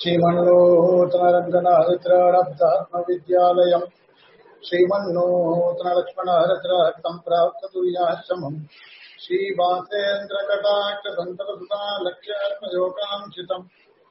श्रीमन्नूतनरङ्गनाहृत्राणब्दात्मविद्यालयम् श्रीमन्नूतनलक्ष्मणहरत्रार्थम् प्राप्ततुर्याश्रमम् श्रीवासेन्द्रकटाक्षसन्ततसुता लक्ष्यात्मयोगांशितम्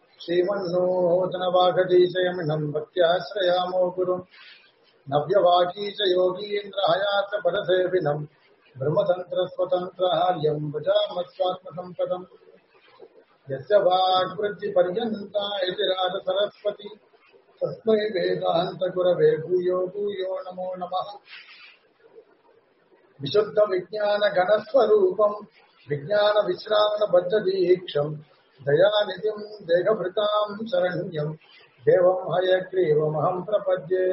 श्रीमन्नूतनवाघटीशयमिनम् भक्त्याश्रयामो गुरुम् नव्यवागीच योगीन्द्रहयात परसेविनम् ब्रह्मतन्त्रस्वतन्त्रहार्यम् भजामस्वात्मसम्पदम् यस्य वाग्वृत्तिपर्यन्ता इति राजसरस्वती तस्मै वेदान्तगुरवे भूयो भूयो नमो नमः विशुद्धविज्ञानघनस्वरूपम् विज्ञानविश्रावणबद्धदीक्षम् दयानिधिम् देहभृताम् शरण्यम् தேவம் ஹயக்ரீவமகம் பிரபத்யே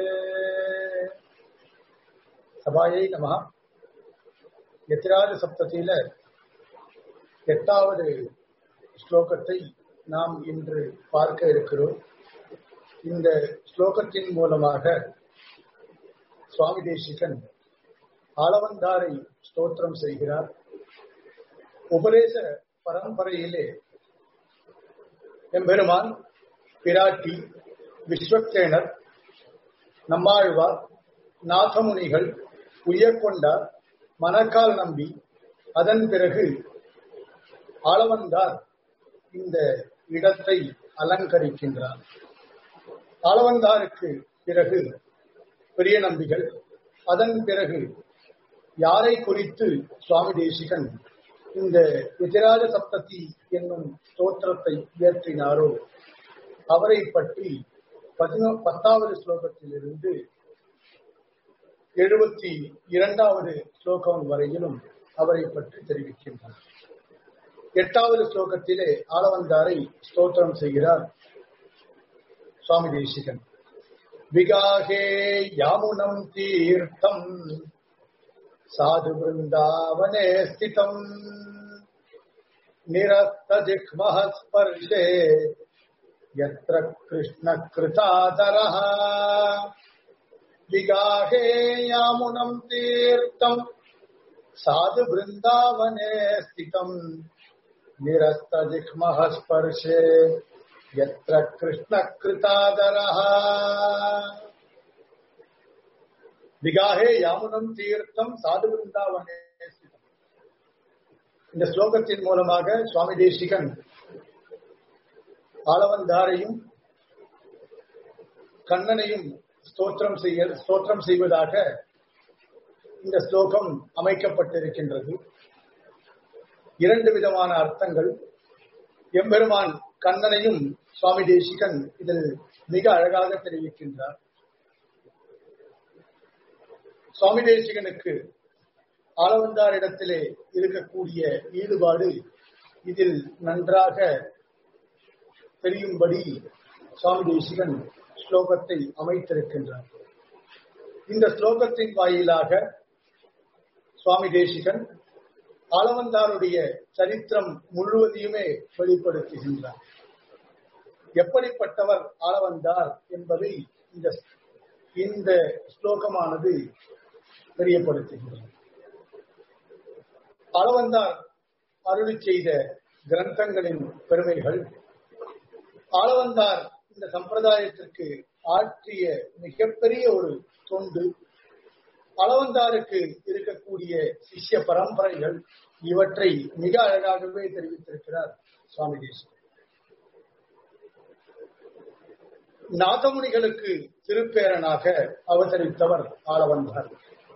சபாயை நம எத்திராஜ சப்தத்தில எட்டாவது ஸ்லோகத்தை நாம் இன்று பார்க்க இருக்கிறோம் இந்த ஸ்லோகத்தின் மூலமாக சுவாமி தேசிகன் ஆளவந்தாரை ஸ்தோத்திரம் செய்கிறார் உபதேச பரம்பரையிலே எம்பெருமான் பிராட்டி விஸ்வக்சேனர் நம்மாழ்வார் நாதமுனிகள் உயர்கொண்டார் மணக்கால் நம்பி அதன் பிறகு ஆளவந்தார் இந்த இடத்தை அலங்கரிக்கின்றார் ஆளவந்தாருக்கு பிறகு பெரிய நம்பிகள் அதன் பிறகு யாரை குறித்து சுவாமி தேசிகன் இந்த விஜராஜ சப்ததி என்னும் ஸ்தோத்திரத்தை இயற்றினாரோ அவரை பற்றி பதினோ பத்தாவது ஸ்லோகத்திலிருந்து எழுபத்தி இரண்டாவது ஸ்லோகம் வரையிலும் அவரை பற்றி தெரிவிக்கின்றார் எட்டாவது ஸ்லோகத்திலே ஆளவந்தாரை ஸ்தோத்திரம் செய்கிறார் சுவாமி தேசிகன் விகாகே யாமுனம் தீர்த்தம் சாது பிருந்தாவனே ஸ்திதம் நிரஸ்தஜிக்மஹ ஸ்பர்ஷே यत्र कृष्णकृतादरः विगाहे यामुनम् तीर्थम् साधु वृन्दावने स्थितम् निरस्तजिह्मः स्पर्शे यत्र कृष्णकृतादरः விகாகே யாமுனம் தீர்த்தம் சாது பிருந்தாவனே இந்த ஸ்லோகத்தின் மூலமாக சுவாமி தேசிகன் ஆளவந்தாரையும் கண்ணனையும் ஸ்தோத்திரம் செய்ய ஸ்தோத்திரம் செய்வதாக இந்த ஸ்லோகம் அமைக்கப்பட்டிருக்கின்றது இரண்டு விதமான அர்த்தங்கள் எம்பெருமான் கண்ணனையும் சுவாமி தேசிகன் இதில் மிக அழகாக தெரிவிக்கின்றார் சுவாமி தேசிகனுக்கு ஆளவந்தாரிடத்திலே இருக்கக்கூடிய ஈடுபாடு இதில் நன்றாக தெரியும்படி சுவாமி தேசிகன் ஸ்லோகத்தை அமைத்திருக்கின்றார் இந்த ஸ்லோகத்தின் வாயிலாக சுவாமி தேசிகன் ஆளவந்தாருடைய சரித்திரம் முழுவதையுமே வெளிப்படுத்துகின்றார் எப்படிப்பட்டவர் ஆளவந்தார் என்பதை இந்த இந்த ஸ்லோகமானது தெரியப்படுத்துகின்றது ஆளவந்தார் அருளி செய்த கிரந்தங்களின் பெருமைகள் ஆளவந்தார் இந்த சம்பிரதாயத்திற்கு ஆற்றிய மிகப்பெரிய ஒரு தொண்டு அளவந்தாருக்கு இருக்கக்கூடிய சிஷ்ய பரம்பரைகள் இவற்றை மிக அழகாகவே தெரிவித்திருக்கிறார் சுவாமி தேசம் நாதமுனிகளுக்கு திருப்பேரனாக அவதரித்தவர் ஆளவந்தார்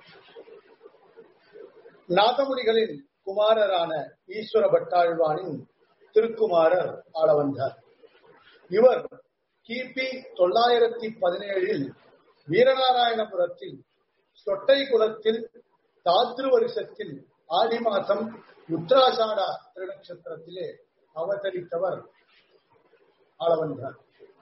நாதமுனிகளின் குமாரரான ஈஸ்வர பட்டாழ்வானின் திருக்குமாரர் ஆளவந்தார் இவர் கிபி தொள்ளாயிரத்தி பதினேழில் வீரநாராயணபுரத்தில் சொட்டை குலத்தில் தாத்ரு வருஷத்தில் ஆடி மாசம் உத்தராஷாடா திருநட்சத்திரத்திலே அவதரித்தவர் ஆளவந்தார்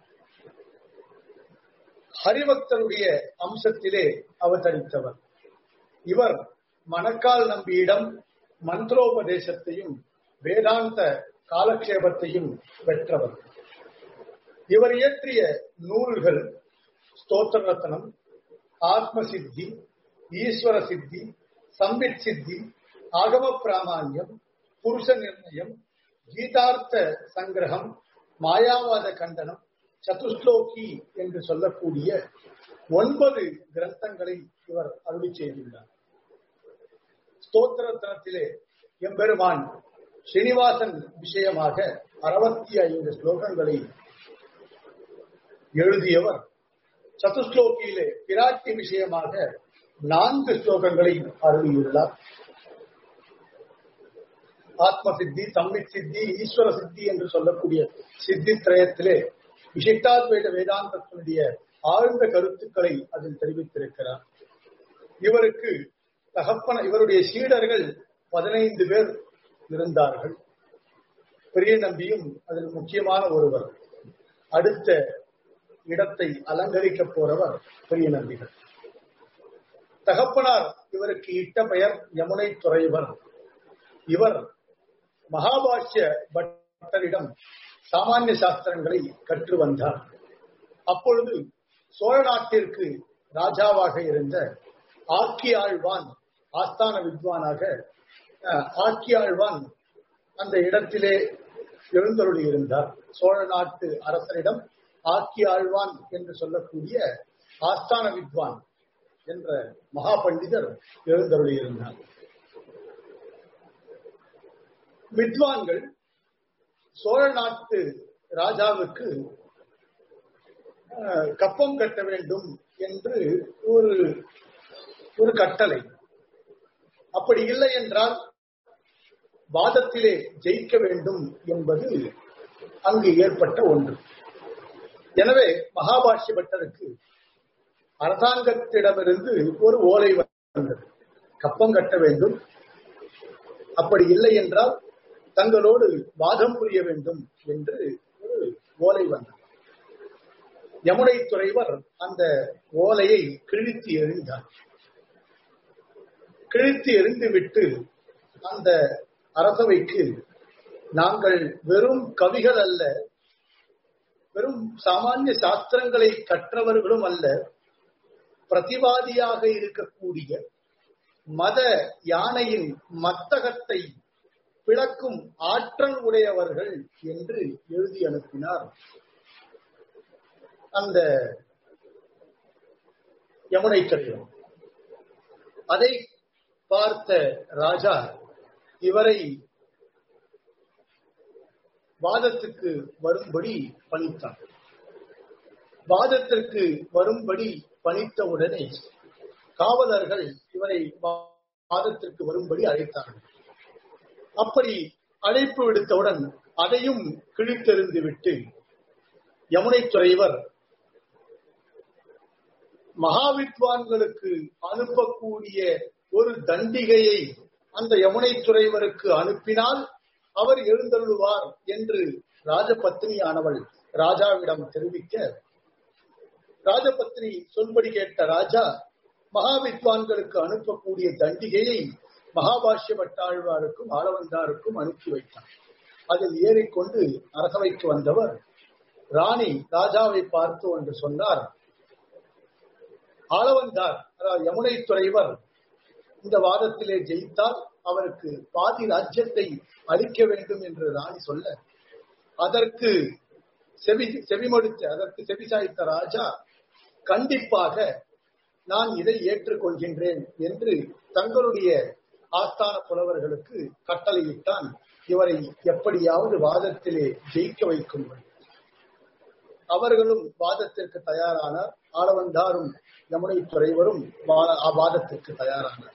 ஹரிபக்தருடைய அம்சத்திலே அவதரித்தவர் இவர் மணக்கால் நம்பியிடம் மந்திரோபதேசத்தையும் வேதாந்த காலக்ஷேபத்தையும் பெற்றவர் இவர் இயற்றிய நூல்கள் ஸ்தோத்திர ரத்னம் ஆத்ம சித்தி ஈஸ்வர சித்தி சம்பித் சித்தி ஆகம பிராமான்யம் புருஷ நிர்ணயம் கீதார்த்த சங்கிரகம் மாயாவாத கண்டனம் சதுஸ்லோகி என்று சொல்லக்கூடிய ஒன்பது கிரந்தங்களை இவர் அருளி செய்துள்ளார் ஸ்தோத்திரத்திலே எம்பெருமான் ஸ்ரீனிவாசன் விஷயமாக அறுபத்தி ஐந்து ஸ்லோகங்களை எழுதியவர் சதுஸ்லோகியிலே பிராட்டி விஷயமாக நான்கு ஸ்லோகங்களை அருளியுள்ளார் ஆத்ம சித்தி சம்மித் சித்தி ஈஸ்வர சித்தி என்று சொல்லக்கூடிய சித்தி திரயத்திலே விசிஷ்டாத்வைத வேதாந்தத்தினுடைய ஆழ்ந்த கருத்துக்களை அதில் தெரிவித்திருக்கிறார் இவருக்கு தகப்பன இவருடைய சீடர்கள் பதினைந்து பேர் இருந்தார்கள் பெரிய நம்பியும் அதில் முக்கியமான ஒருவர் அடுத்த இடத்தை அலங்கரிக்க போறவர் பெரிய நம்பிகள் தகப்பனார் இவருக்கு இட்ட பெயர் யமுனை துறைவர் இவர் மகாபாஷ்ய பட்டரிடம் சாமானிய சாஸ்திரங்களை கற்று வந்தார் அப்பொழுது சோழ நாட்டிற்கு ராஜாவாக இருந்த ஆக்கியாழ்வான் ஆஸ்தான வித்வானாக ஆக்கியாழ்வான் அந்த இடத்திலே எழுந்தருளி இருந்தார் சோழ நாட்டு அரசரிடம் ஆக்கியாழ்வான் என்று சொல்லக்கூடிய ஆஸ்தான வித்வான் என்ற மகா பண்டிதர் எழுந்தருளி இருந்தார் வித்வான்கள் சோழ நாட்டு ராஜாவுக்கு கப்பம் கட்ட வேண்டும் என்று ஒரு ஒரு கட்டளை அப்படி இல்லை என்றால் வாதத்திலே ஜெயிக்க வேண்டும் என்பது அங்கு ஏற்பட்ட ஒன்று எனவே மகாபாஷ்ய பட்டருக்கு அரசாங்கத்திடமிருந்து ஒரு ஓலை வந்தது கப்பம் கட்ட வேண்டும் அப்படி இல்லை என்றால் தங்களோடு வாதம் புரிய வேண்டும் என்று ஒரு ஓலை வந்தது யமுனை துறைவர் அந்த ஓலையை கிழித்து எறிந்தார் கிழித்து எறிந்து விட்டு அந்த அரசவைக்கு நாங்கள் வெறும் கவிகள் அல்ல வெறும் சாமானிய சாஸ்திரங்களை கற்றவர்களும் அல்ல பிரதிவாதியாக இருக்கக்கூடிய மத யானையின் மத்தகத்தை பிளக்கும் ஆற்றல் உடையவர்கள் என்று எழுதி அனுப்பினார் அந்த யமுனை கடிதம் அதை பார்த்த ராஜா இவரை வாதத்துக்கு வரும்படி பணித்தார் வாதத்திற்கு வரும்படி பணித்தவுடனே காவலர்கள் இவரை வாதத்திற்கு வரும்படி அழைத்தார்கள் அப்படி அழைப்பு விடுத்தவுடன் அதையும் கிழித்தெறிந்து விட்டு யமுனை துறைவர் மகாவித்வான்களுக்கு அனுப்பக்கூடிய ஒரு தண்டிகையை அந்த யமுனை துறைவருக்கு அனுப்பினால் அவர் எழுந்தருளுவார் என்று ராஜபத்னியானவள் ராஜாவிடம் தெரிவிக்க ராஜபத்னி சொல்படி கேட்ட ராஜா மகாவித்வான்களுக்கு அனுப்பக்கூடிய தண்டிகையை மகாபாஷ்ய பட்டாழ்வாருக்கும் ஆளவந்தாருக்கும் அனுப்பி வைத்தார் அதில் ஏறிக்கொண்டு அரசவைக்கு வந்தவர் ராணி ராஜாவை பார்த்து ஒன்று சொன்னார் ஆளவந்தார் யமுனை துறைவர் இந்த வாதத்திலே ஜெயித்தால் அவருக்கு பாதி ராஜ்யத்தை அளிக்க வேண்டும் என்று ராணி சொல்ல அதற்கு செவி செவிமடுத்த அதற்கு செவிசாய்த்த ராஜா கண்டிப்பாக நான் இதை ஏற்றுக்கொள்கின்றேன் என்று தங்களுடைய ஆஸ்தான புலவர்களுக்கு கட்டளையிட்டான் இவரை எப்படியாவது வாதத்திலே ஜெயிக்க வைக்கும்படி அவர்களும் வாதத்திற்கு தயாரானார் ஆளவந்தாரும் யமுனை துறைவரும் வாதத்திற்கு தயாரானார்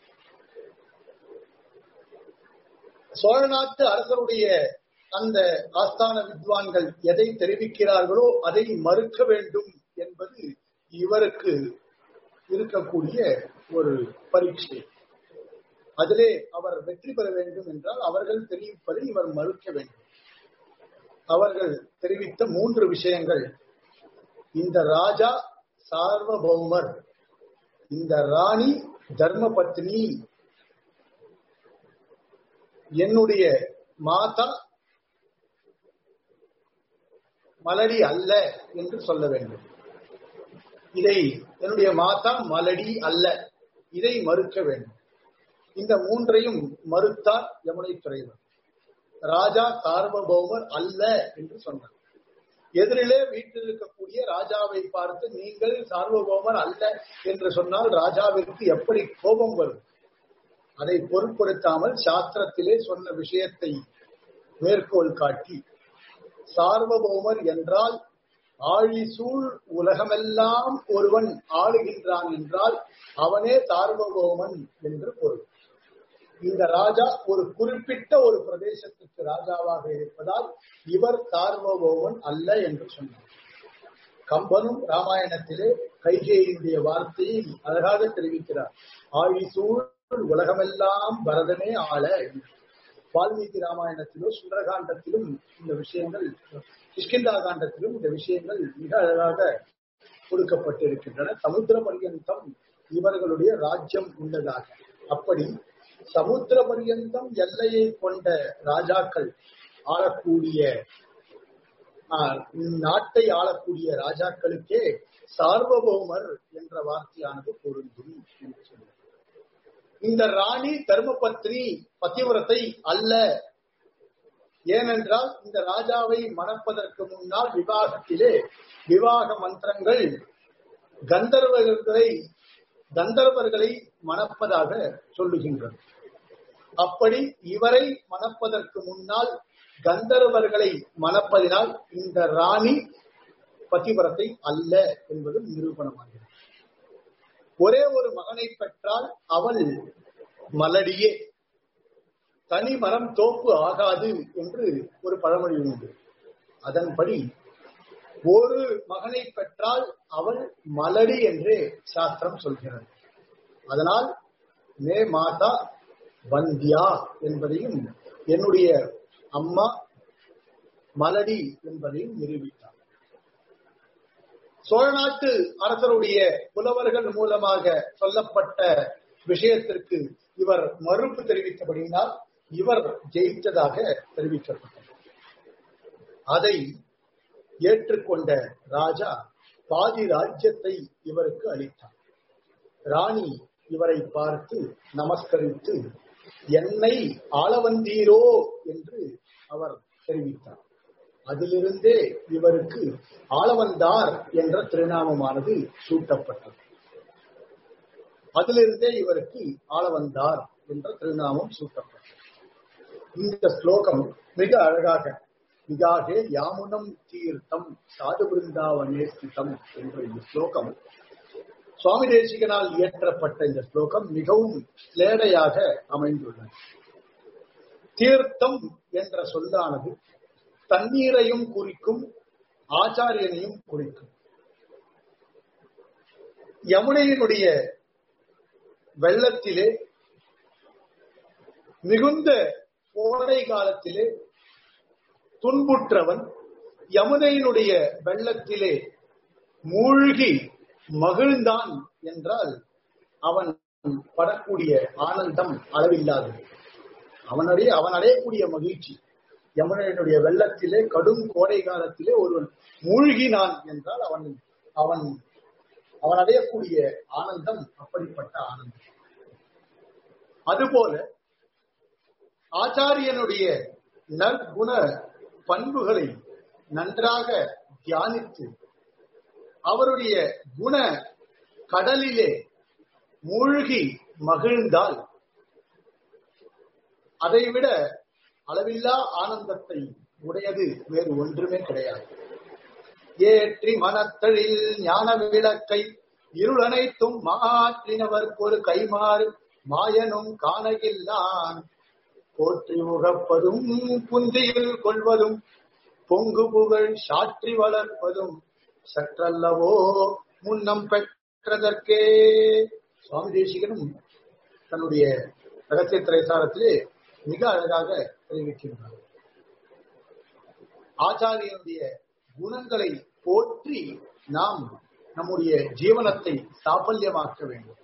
சோழ நாட்டு அரசருடைய அந்த ஆஸ்தான வித்வான்கள் எதை தெரிவிக்கிறார்களோ அதை மறுக்க வேண்டும் என்பது இவருக்கு இருக்கக்கூடிய ஒரு பரீட்சை அதிலே அவர் வெற்றி பெற வேண்டும் என்றால் அவர்கள் தெரிவிப்பதை இவர் மறுக்க வேண்டும் அவர்கள் தெரிவித்த மூன்று விஷயங்கள் இந்த ராஜா சார்வபௌமர் இந்த ராணி தர்ம பத்னி என்னுடைய மாதா மலடி அல்ல என்று சொல்ல வேண்டும் இதை என்னுடைய மாதா மலடி அல்ல இதை மறுக்க வேண்டும் இந்த மூன்றையும் மறுத்தார் யமுனை துறைவர் ராஜா சார்வபௌமர் அல்ல என்று சொன்னார் எதிரிலே வீட்டில் இருக்கக்கூடிய ராஜாவை பார்த்து நீங்கள் சார்வபௌமர் அல்ல என்று சொன்னால் ராஜாவிற்கு எப்படி கோபம் வரும் அதை பொருட்படுத்தாமல் சாஸ்திரத்திலே சொன்ன விஷயத்தை மேற்கோள் காட்டி சார்வபௌமர் என்றால் ஆழிசூழ் உலகமெல்லாம் ஒருவன் ஆளுகின்றான் என்றால் அவனே சார்வபௌமன் என்று பொருள் இந்த ராஜா ஒரு குறிப்பிட்ட ஒரு பிரதேசத்துக்கு ராஜாவாக இருப்பதால் இவர் சார்வபௌமன் அல்ல என்று சொன்னார் கம்பனும் ராமாயணத்திலே கைகேயினுடைய வார்த்தையை அழகாக தெரிவிக்கிறார் ஆழிசூழ் உலகமெல்லாம் பரதனே ஆள என்று வால்மீகி ராமாயணத்திலோ சுந்தரகாண்டத்திலும் இந்த விஷயங்கள் கிஷ்கிந்தா காண்டத்திலும் இந்த விஷயங்கள் மிக அழகாக கொடுக்கப்பட்டிருக்கின்றன சமுத்திர பர்யந்தம் இவர்களுடைய ராஜ்யம் உள்ளதாக அப்படி சமுத்திர பர்யந்தம் எல்லையை கொண்ட ராஜாக்கள் ஆளக்கூடிய நாட்டை ஆளக்கூடிய ராஜாக்களுக்கே சார்வபௌமர் என்ற வார்த்தையானது பொருந்தும் என்று சொல்லுவார் இந்த ராணி தர்மபத்னி பத்திவிரத்தை அல்ல ஏனென்றால் இந்த ராஜாவை மணப்பதற்கு முன்னால் விவாகத்திலே விவாக மந்திரங்கள் கந்தர்வர்களை கந்தர்வர்களை மணப்பதாக சொல்லுகின்றது அப்படி இவரை மணப்பதற்கு முன்னால் கந்தர்வர்களை மணப்பதினால் இந்த ராணி பதிவிரத்தை அல்ல என்பது நிரூபணமாகிறது ஒரே ஒரு மகனை பெற்றால் அவள் மலடியே தனி மரம் தோப்பு ஆகாது என்று ஒரு பழமொழி உண்டு அதன்படி ஒரு மகனை பெற்றால் அவள் மலடி என்றே சாஸ்திரம் சொல்கிறது அதனால் மே மாதா வந்தியா என்பதையும் என்னுடைய அம்மா மலடி என்பதையும் நிரூபித்தார் சோழ நாட்டு அரசருடைய புலவர்கள் மூலமாக சொல்லப்பட்ட விஷயத்திற்கு இவர் மறுப்பு தெரிவித்தபடியினால் இவர் ஜெயித்ததாக தெரிவிக்கப்பட்டது அதை ஏற்றுக்கொண்ட ராஜா பாதி ராஜ்யத்தை இவருக்கு அளித்தார் ராணி இவரை பார்த்து நமஸ்கரித்து என்னை ஆளவந்தீரோ என்று அவர் தெரிவித்தார் அதிலிருந்தே இவருக்கு ஆளவந்தார் என்ற திருநாமமானது சூட்டப்பட்டது அதிலிருந்தே இவருக்கு ஆளவந்தார் என்ற திருநாமம் சூட்டப்பட்டது இந்த ஸ்லோகம் மிக அழகாக மிகாகே யாமுனம் தீர்த்தம் சாது பிருந்தாவனே ஸ்திதம் என்ற இந்த ஸ்லோகம் சுவாமி தேசிகனால் இயற்றப்பட்ட இந்த ஸ்லோகம் மிகவும் ஸ்லேடையாக அமைந்துள்ளது தீர்த்தம் என்ற சொல்லானது தண்ணீரையும் குறிக்கும் ஆச்சாரியனையும் குறிக்கும் யமுனையினுடைய வெள்ளத்திலே மிகுந்த கோடை காலத்திலே துன்புற்றவன் யமுனையினுடைய வெள்ளத்திலே மூழ்கி மகிழ்ந்தான் என்றால் அவன் படக்கூடிய ஆனந்தம் அளவில்லாதது அவனுடைய அவன் அடையக்கூடிய மகிழ்ச்சி யமுனையினுடைய வெள்ளத்திலே கடும் கோடை காலத்திலே ஒருவன் மூழ்கினான் என்றால் அவன் அவன் அவன் அடையக்கூடிய ஆனந்தம் அப்படிப்பட்ட ஆனந்தம் அதுபோல ஆச்சாரியனுடைய நற்குண பண்புகளை நன்றாக தியானித்து அவருடைய குண கடலிலே மூழ்கி மகிழ்ந்தால் அதைவிட அளவில்லா ஆனந்தத்தை உடையது வேறு ஒன்றுமே கிடையாது ஏற்றி மனத்தழில் ஞான விளக்கை இருளனைத்தும் மாற்றினவர்க்கு ஒரு கைமாறு மாயனும் காணகில்லான் போற்றி உகப்பதும் புந்தியில் கொள்வதும் பொங்கு புகழ் சாற்றி வளர்ப்பதும் சற்றல்லவோ முன்னம் பெற்றதற்கே சுவாமி தேசிகனும் தன்னுடைய ரகசிய திரைசாரத்திலே மிக அழகாக தெரிவிக்கின்றார் ஆச்சாரியனுடைய குணங்களை போற்றி நாம் நம்முடைய ஜீவனத்தை சாபல்யமாக்க வேண்டும்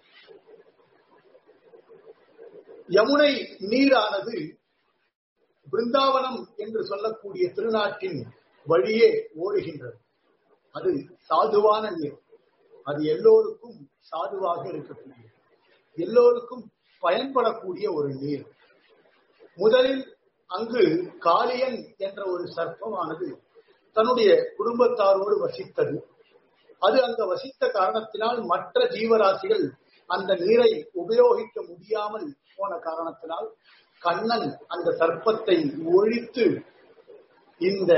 யமுனை நீரானது பிருந்தாவனம் என்று சொல்லக்கூடிய திருநாட்டின் வழியே ஓடுகின்றது அது சாதுவான நீர் அது எல்லோருக்கும் சாதுவாக இருக்கக்கூடிய எல்லோருக்கும் பயன்படக்கூடிய ஒரு நீர் முதலில் அங்கு காளியன் என்ற ஒரு சர்ப்பமானது தன்னுடைய குடும்பத்தாரோடு வசித்தது அது அங்க வசித்த காரணத்தினால் மற்ற ஜீவராசிகள் அந்த நீரை உபயோகிக்க முடியாமல் போன காரணத்தினால் கண்ணன் அந்த சர்ப்பத்தை ஒழித்து இந்த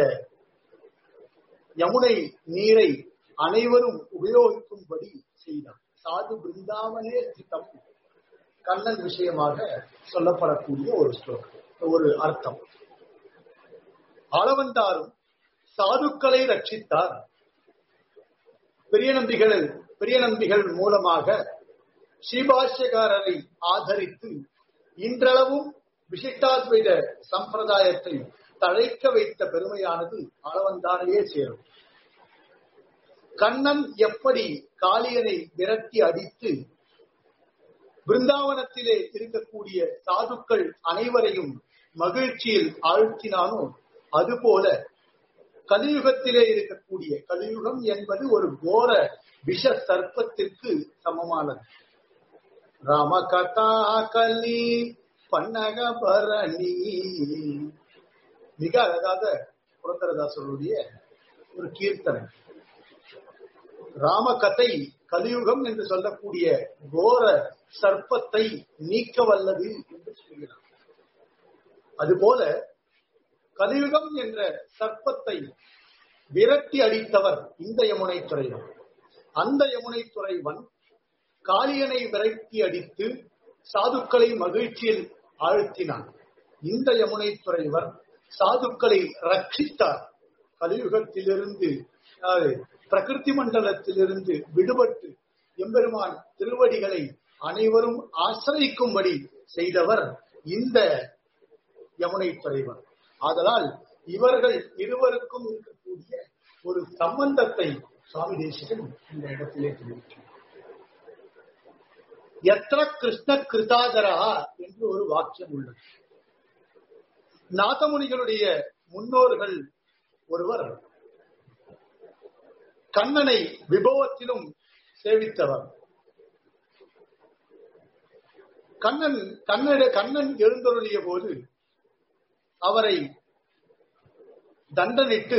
யமுனை நீரை அனைவரும் உபயோகிக்கும்படி செய்தார் சாது பிருந்தாவனே ஸ்திதம் கண்ணன் விஷயமாக சொல்லப்படக்கூடிய ஒரு ஸ்லோகம் ஒரு அர்த்தம் ஆளவந்தாரும் சாதுக்களை ரட்சித்தார் பெரிய நம்பிகள் பெரிய நம்பிகள் மூலமாக ஸ்ரீபாஷ்யகாரரை ஆதரித்து இன்றளவும் விசிஷ்டாத்வைத சம்பிரதாயத்தை தழைக்க வைத்த பெருமையானது ஆளவந்தாரையே சேரும் கண்ணன் எப்படி காளியனை விரட்டி அடித்து பிருந்தாவனத்திலே இருக்கக்கூடிய சாதுக்கள் அனைவரையும் மகிழ்ச்சியில் ஆழ்த்தினானோ அதுபோல கலியுகத்திலே இருக்கக்கூடிய கலியுகம் என்பது ஒரு கோர விஷ சர்ப்பத்திற்கு சமமானது ராம கதா கலி பன்னக பரணி மிக அழகாக புரந்தரதாசருடைய ஒரு கீர்த்தனை ராமகதை கலியுகம் என்று சொல்லக்கூடிய கோர சர்ப்பத்தை நீக்க வல்லது என்று சொல்கிறார் அதுபோல கலியுகம் என்ற சர்ப்பத்தை விரட்டி அடித்தவர் இந்த யமுனை துறைவன் அந்த யமுனை துறைவன் காளியனை விரட்டி அடித்து சாதுக்களை மகிழ்ச்சியில் ஆழ்த்தினான் இந்த யமுனை துறைவர் சாதுக்களை ரட்சித்தார் கலியுகத்திலிருந்து பிரகிருதி மண்டலத்திலிருந்து விடுபட்டு எம்பெருமான் திருவடிகளை அனைவரும் ஆசிரிக்கும்படி செய்தவர் இந்த யமுனை துறைவர் ஆதலால் இவர்கள் இருவருக்கும் இருக்கக்கூடிய ஒரு சம்பந்தத்தை சுவாமி தேசிகன் இந்த இடத்திலே தெரிவிக்கிறார் எத்திர கிருஷ்ண கிருதாதரா என்று ஒரு வாக்கியம் உள்ளது நாதமுனிகளுடைய முன்னோர்கள் ஒருவர் கண்ணனை விபவத்திலும் சேவித்தவர் கண்ணன் கண்ணட கண்ணன் எழுந்தருளிய போது அவரை தண்டனிட்டு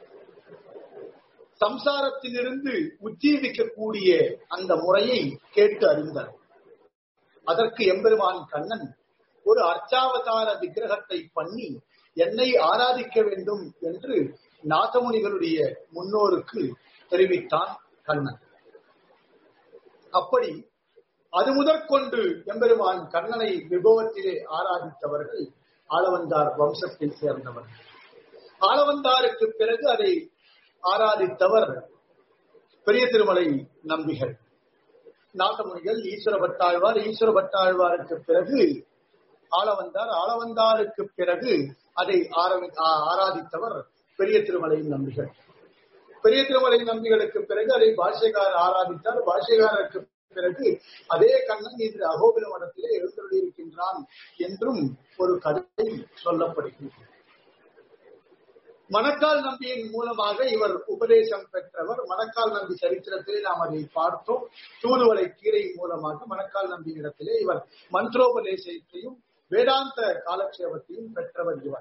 சம்சாரத்திலிருந்து உஜ்ஜீவிக்கக்கூடிய அந்த முறையை கேட்டு அறிந்தார் அதற்கு எம்பெருமான் கண்ணன் ஒரு அர்ச்சாவதார விக்கிரகத்தை பண்ணி என்னை ஆராதிக்க வேண்டும் என்று நாதமுனிகளுடைய முன்னோருக்கு தெரிவித்தான் கண்ணன் அப்படி அது முதற்கொண்டு எம்பெருமான் கண்ணனை விபவத்திலே ஆராதித்தவர்கள் ஆளவந்தார் வம்சத்தை சேர்ந்தவர்கள் ஆளவந்தாருக்கு பிறகு அதை ஆராதித்தவர் பெரிய திருமலை நம்பிகள் நாட்டமுனிகள் ஈஸ்வர பட்டாழ்வார் ஈஸ்வர பட்டாழ்வாருக்கு பிறகு ஆளவந்தார் ஆளவந்தாருக்கு பிறகு அதை ஆராதித்தவர் பெரிய திருமலை நம்பிகள் பெரிய திருமலை நம்பிகளுக்கு பிறகு அதை பாஷ்யகார் ஆராதித்தார் பாஷ்யகாரருக்கு பிறகு அதே கண்ணன் இன்று அகோபில மடத்திலே எழுந்தருளியிருக்கின்றான் என்றும் ஒரு கதை சொல்லப்படுகின்றது மணக்கால் நம்பியின் மூலமாக இவர் உபதேசம் பெற்றவர் மணக்கால் நம்பி சரித்திரத்திலே நாம் அதை பார்த்தோம் தூதுவளை கீரை மூலமாக மணக்கால் நம்பியிடத்திலே இவர் மந்திரோபதேசத்தையும் வேதாந்த காலக்ஷேபத்தையும் பெற்றவர் இவர்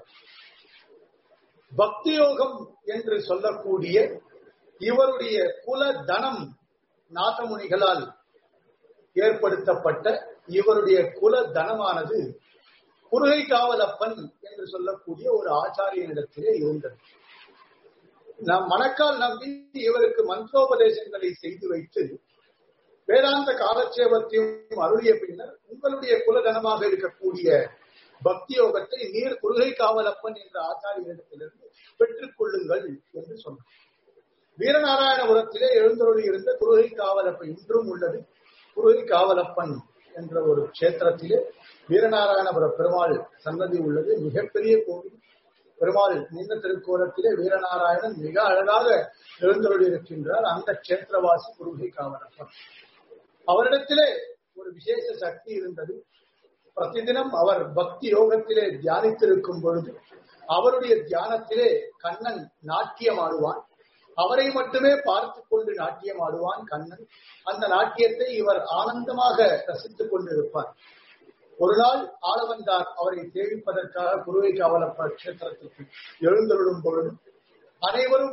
பக்தி யோகம் என்று சொல்லக்கூடிய இவருடைய குல தனம் நாதமுனிகளால் ஏற்படுத்தப்பட்ட இவருடைய குல தனமானது குருகை காவலப்பன் என்று சொல்லக்கூடிய ஒரு ஆச்சாரியனிடத்திலே இருந்தது நாம் மணக்கால் நம்பி இவருக்கு மந்திரோபதேசங்களை செய்து வைத்து வேதாந்த காலட்சேபத்தையும் அருளிய பின்னர் உங்களுடைய குலதனமாக இருக்கக்கூடிய பக்தி யோகத்தை நீர் குருகை காவலப்பன் என்ற ஆச்சாரியனிடத்திலிருந்து பெற்றுக் கொள்ளுங்கள் என்று சொன்னார் வீரநாராயணபுரத்திலே எழுந்தருளி இருந்த குருகை காவலப்பன் இன்றும் உள்ளது குருகை காவலப்பன் என்ற ஒரு கஷேத்திரத்திலே வீரநாராயணபுர பெருமாள் சன்னதி உள்ளது மிகப்பெரிய கோவில் பெருமாள் நீண்ட திருக்கோலத்திலே வீரநாராயணன் மிக அழகாக எழுந்தருளி இருக்கின்றார் அந்த கஷேத்திரவாசி குருகை காவலப்பன் அவரிடத்திலே ஒரு விசேஷ சக்தி இருந்தது பிரதிதினம் அவர் பக்தி யோகத்திலே தியானித்திருக்கும் பொழுது அவருடைய தியானத்திலே கண்ணன் நாட்டியம் ஆடுவான் அவரை மட்டுமே பார்த்து கொண்டு நாட்டியம் ஆடுவான் கண்ணன் அந்த நாட்டியத்தை இவர் ஆனந்தமாக ரசித்துக் கொண்டிருப்பார் ஒரு நாள் ஆளவந்தார் அவரை சேவிப்பதற்காக குருவை காவலப்ப கஷேத்திரத்திற்கு எழுந்தருளும் பொழுது அனைவரும்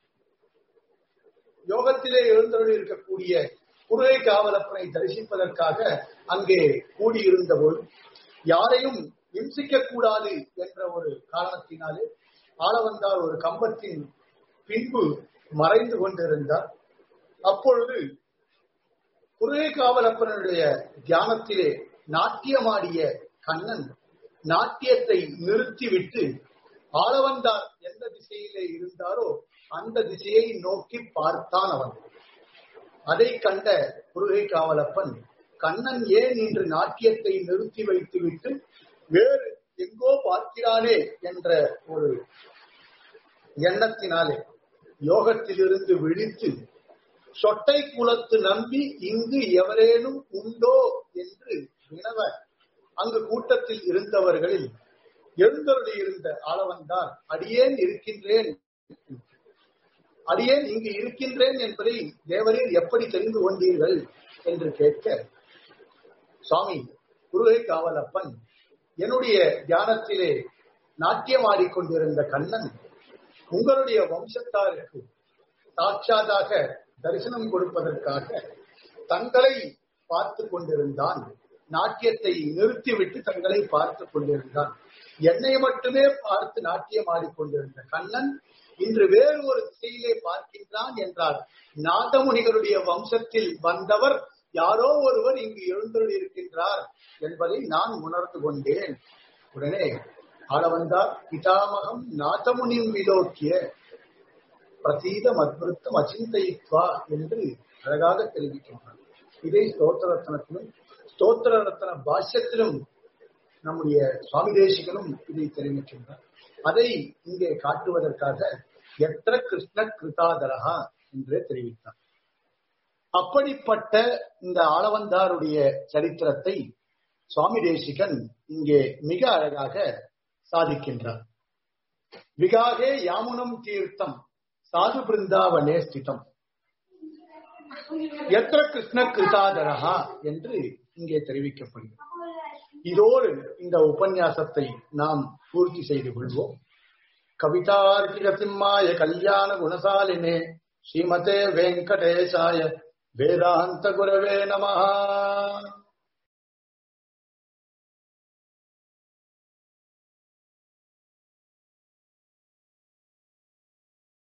யோகத்திலே எழுந்தருள் இருக்கக்கூடிய குருவை காவலப்பனை தரிசிப்பதற்காக அங்கே கூடியிருந்த போது யாரையும் இம்சிக்க கூடாது என்ற ஒரு காரணத்தினாலே ஆளவந்தார் ஒரு கம்பத்தின் பின்பு மறைந்து கொண்டிருந்தார் அப்பொழுது குருவை காவலப்பனுடைய தியானத்திலே நாட்டியமாடிய கண்ணன் நாட்டியத்தை நிறுத்திவிட்டு ஆளவந்தார் எந்த திசையிலே இருந்தாரோ அந்த திசையை நோக்கி பார்த்தான் அவன் அதை கண்ட குருகை காவலப்பன் கண்ணன் ஏன் இன்று நாட்டியத்தை நிறுத்தி வைத்துவிட்டு வேறு எங்கோ பார்க்கிறானே என்ற ஒரு எண்ணத்தினாலே யோகத்திலிருந்து விழித்து சொட்டை குலத்து நம்பி இங்கு எவரேனும் உண்டோ என்று வினவ அங்கு கூட்டத்தில் இருந்தவர்களில் எழுந்தருளி இருந்த ஆளவன்தான் அடியேன் இருக்கின்றேன் அடியேன் இங்கு இருக்கின்றேன் என்பதை தேவரீர் எப்படி தெரிந்து கொண்டீர்கள் என்று கேட்க சுவாமி குருகை காவலப்பன் என்னுடைய தியானத்திலே நாட்டியமாடிக்கொண்டிருந்த கண்ணன் உங்களுடைய வம்சத்தாருக்கு சாட்சாதாக தரிசனம் கொடுப்பதற்காக தங்களை பார்த்து கொண்டிருந்தான் நாட்டியத்தை நிறுத்திவிட்டு தங்களை பார்த்து கொண்டிருந்தான் என்னை மட்டுமே பார்த்து நாட்டியம் ஆடிக்கொண்டிருந்த கண்ணன் இன்று வேறு ஒரு திசையிலே பார்க்கின்றான் என்றார் நாதமுனிகளுடைய வம்சத்தில் வந்தவர் யாரோ ஒருவர் இங்கு எழுந்தருள் இருக்கின்றார் என்பதை நான் உணர்ந்து கொண்டேன் உடனே ஆளவந்தார் பிதாமகம் நாதமுனியும் விலோக்கிய பிரதீதம் அத்புத்தம் அச்சிந்தைத்வா என்று அழகாக தெரிவிக்கின்றார் இதை ஸ்தோத்திர ரத்னத்திலும் ஸ்தோத்திர ரத்ன பாஷ்யத்திலும் நம்முடைய சுவாமி தேசிகனும் இதை தெரிவிக்கின்றார் அதை இங்கே காட்டுவதற்காக எത്ര கிருஷ்ண கிருதாதரகா என்று தெரிவித்தார் அப்படிப்பட்ட இந்த ஆளவந்தாருடைய சரித்திரத்தை சுவாமி தேசிகன் இங்கே மிக அழகாக சாதிக்கின்றார் விகாகே யாமுனம் தீர்த்தம் சாது பிருந்தாவனே ஸ்திதம் எത്ര கிருஷ்ண கிருதாதரகா என்று இங்கே தெரிவிக்கப்படுகிறது இதோடு இந்த உபன்யாசத்தை நாம் பூர்த்தி செய்து கொள்வோம் கவிதார்க்கிக சிம்மாய கல்யாண குணசாலினே ஸ்ரீமதே வெங்கடேசாய வேதாந்த குரவே நமஹா